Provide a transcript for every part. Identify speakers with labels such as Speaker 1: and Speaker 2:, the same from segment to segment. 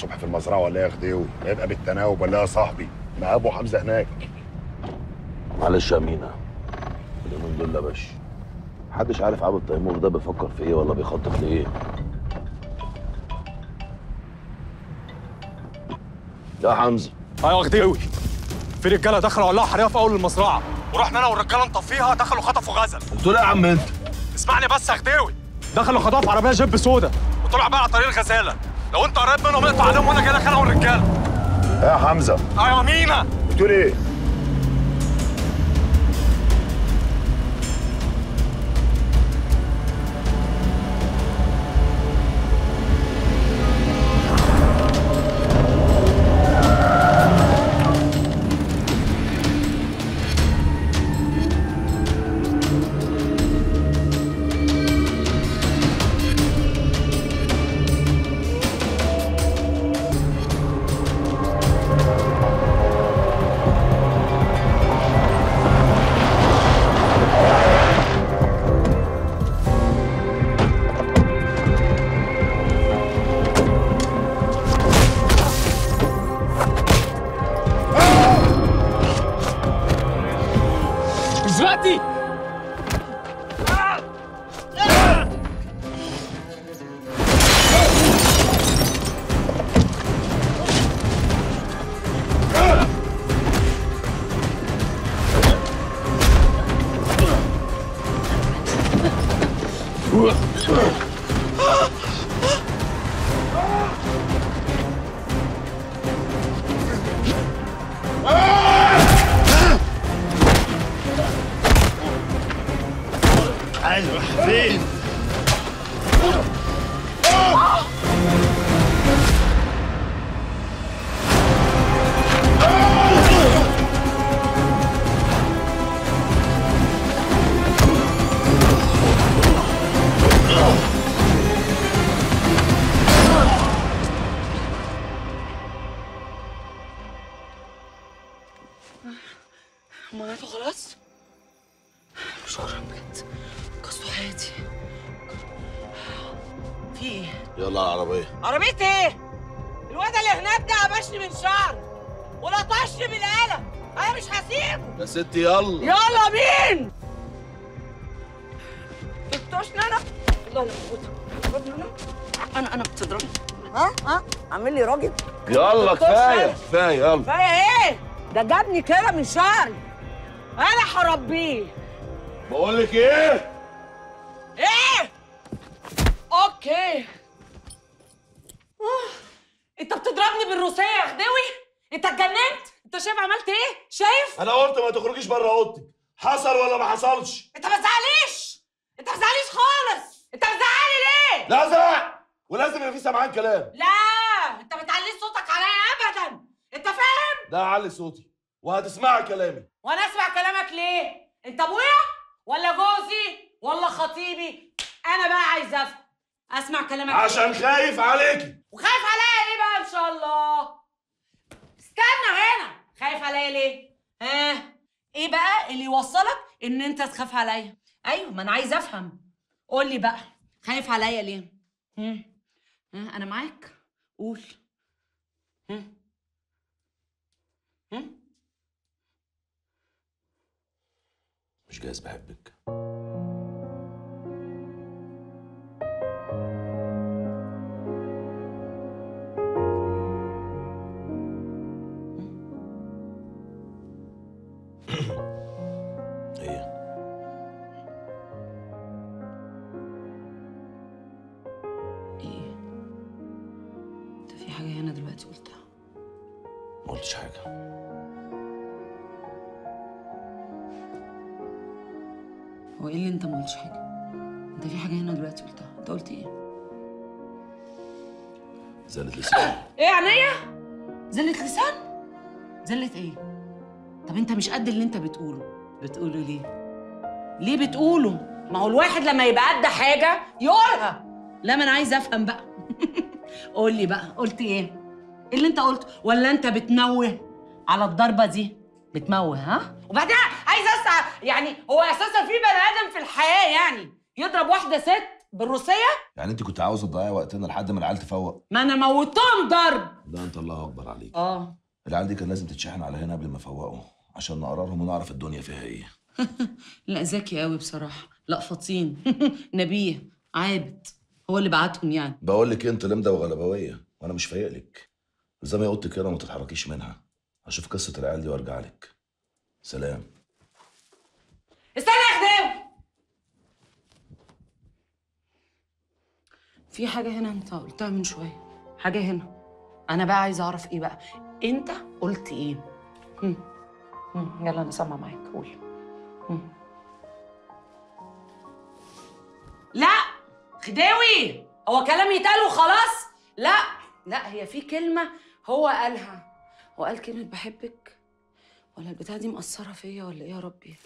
Speaker 1: الصبح في المزرعه ولا يا خديوي ما يبقى بالتناوب ولا يا صاحبي مع ابو حمزه هناك
Speaker 2: معلش يا مينا اليومين دول لا باش محدش عارف عبد تيمور ده بيفكر في ايه ولا بيخطط لايه يا حمزه
Speaker 3: ايوه غديوي في رجاله دخلوا ولعوا حريقه في اول المزرعه ورحنا انا والرجاله نطفيها دخلوا خطفوا غزل
Speaker 2: قلت له إيه يا عم انت
Speaker 3: اسمعني بس يا غديوي دخلوا خطفوا في عربيه جيب سودا وطلعوا بقى على طريق الغزاله لو انت قريب منهم اقطع عليهم وانا جاي لك انا والرجاله
Speaker 1: يا حمزه
Speaker 3: ايوه مينا
Speaker 1: بتقول ايه
Speaker 3: اثبتي
Speaker 1: ايوه فين
Speaker 4: هما ماتوا خلاص؟ شكرا بجد قصوا حياتي في ايه؟
Speaker 2: يلا على العربيه
Speaker 4: عربية ايه؟ الواد اللي هناك ده قبشني من شعر ولطشني بالقلم انا مش هسيبه
Speaker 2: يا ستي يلا
Speaker 4: يلا مين؟ تطشني انا؟ الله لا تضربني انا؟ انا انا بتضربني ها ها عامل لي راجل
Speaker 2: يلا
Speaker 4: تطشني
Speaker 2: كفايه
Speaker 4: أنا.
Speaker 2: كفايه يلا
Speaker 4: كفايه ايه؟ ده جابني كده من شعري انا هربيه
Speaker 2: بقول لك ايه
Speaker 4: ايه اوكي آه، انت بتضربني بالروسيه يا خديوي انت اتجننت انت شايف عملت ايه شايف
Speaker 2: انا قلت ما تخرجيش بره اوضتك حصل ولا ما حصلش
Speaker 4: انت ما تزعليش انت ما تزعليش خالص انت بتزعلي ليه
Speaker 2: لا زعق ولازم يبقى في سمعان كلام
Speaker 4: لا انت ما تعليش صوتك عليا ابدا انت فاهم
Speaker 2: لا اعلي صوتي وهتسمعي كلامي
Speaker 4: وانا اسمع كلامك ليه انت ابويا ولا جوزي ولا خطيبي انا بقى عايز افهم اسمع كلامك ليه؟
Speaker 2: عشان خايف عليكي
Speaker 4: وخايف عليا ايه بقى ان شاء الله استنى هنا خايف عليا ليه ها ايه بقى اللي يوصلك ان انت تخاف عليا ايوه ما انا عايز افهم قول لي بقى خايف عليا ليه هم؟ ها انا معاك قول هم؟ هم؟
Speaker 2: مش جايز بحبك ايه
Speaker 4: ايه انت في حاجه هنا دلوقتي قلتها
Speaker 2: ما قلتش حاجه
Speaker 4: هو ايه اللي انت ما قلتش حاجه انت في حاجه هنا دلوقتي قلتها انت قلت ايه
Speaker 2: زلت لساني
Speaker 4: ايه عينيا زلة لسان زلة ايه طب انت مش قد اللي انت بتقوله بتقوله ليه ليه بتقوله ما هو الواحد لما يبقى قد حاجه يقولها لا ما انا عايزه افهم بقى قول لي بقى قلت ايه ايه اللي انت قلته ولا انت بتموه على الضربه دي بتموه ها وبعدين عايزه اسال يعني هو اساسا في بني ادم في الحياه يعني يضرب واحده ست بالروسيه
Speaker 2: يعني انت كنت عاوزه تضيعي وقتنا لحد ما العيال تفوق
Speaker 4: ما انا موتهم ضرب
Speaker 2: ده انت الله اكبر عليك
Speaker 4: اه
Speaker 2: العيال دي كان لازم تتشحن على هنا قبل ما يفوقوا عشان نقررهم ونعرف الدنيا فيها ايه
Speaker 4: لا ذكي قوي بصراحه لا فطين نبيه عابد هو اللي بعتهم يعني
Speaker 2: بقول لك إيه، انت لمده وغلبويه وانا مش فايق لك الزمي اوضتك كده وما تتحركيش منها هشوف قصه العيال دي وارجع لك سلام
Speaker 4: استنى يا خديوي في حاجة هنا انت قلتها من شوية حاجة هنا أنا بقى عايزة أعرف إيه بقى أنت قلت إيه؟ هم. هم. يلا أنا سامعة معاك قول هم. لا خداوي هو كلام يتقال وخلاص لا لا هي في كلمة هو قالها هو قال كلمة بحبك ولا البتاعة دي مأثرة فيا ولا إيه يا ربي؟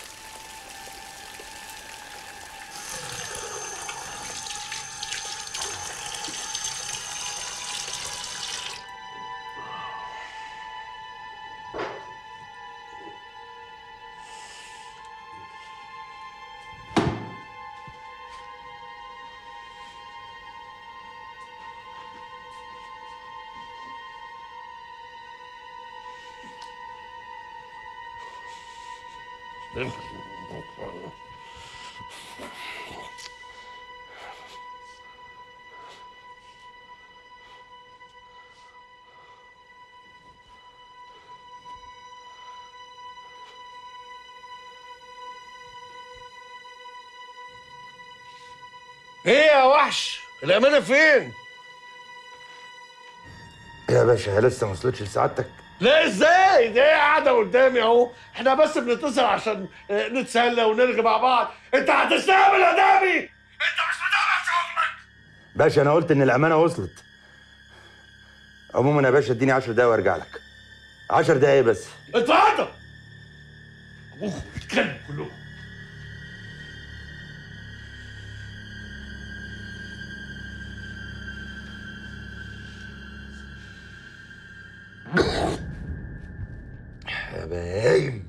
Speaker 5: ايه يا وحش الامانه فين
Speaker 6: يا باشا هي لسه ما وصلتش لسعادتك
Speaker 5: لا ازاي دي قاعده قدامي اهو احنا بس بنتصل عشان آه، نتسلى ونرغي مع بعض انت هتستقبل ادابي انت مش متابع شغلك
Speaker 6: باشا انا قلت ان الامانه وصلت عموما يا باشا اديني 10 دقايق وارجع لك 10 دقايق بس
Speaker 5: اتفضل ابوكم بيتكلموا كلهم
Speaker 6: يا بايم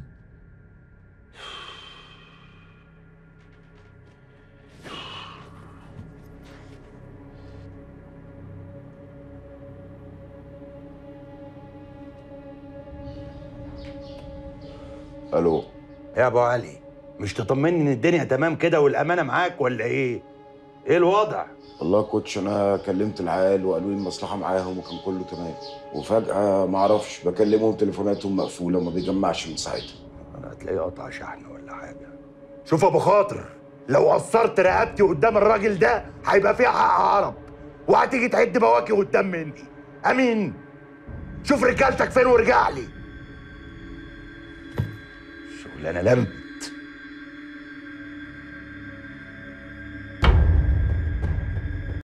Speaker 2: الو
Speaker 6: يا ابو علي مش تطمني ان الدنيا تمام كده والامانه معاك ولا ايه ايه الوضع
Speaker 7: والله يا كوتش انا كلمت العيال وقالوا لي المصلحه معاهم وكان كله تمام وفجاه ما اعرفش بكلمهم تليفوناتهم مقفوله وما بيجمعش من ساعتها
Speaker 6: انا هتلاقيه قطع شحن ولا حاجه شوف يا ابو خاطر لو قصرت رقبتي قدام الراجل ده هيبقى فيها حق عرب وهتيجي تعد بواكي قدام مني امين شوف رجالتك فين وارجع لي شغلانه لم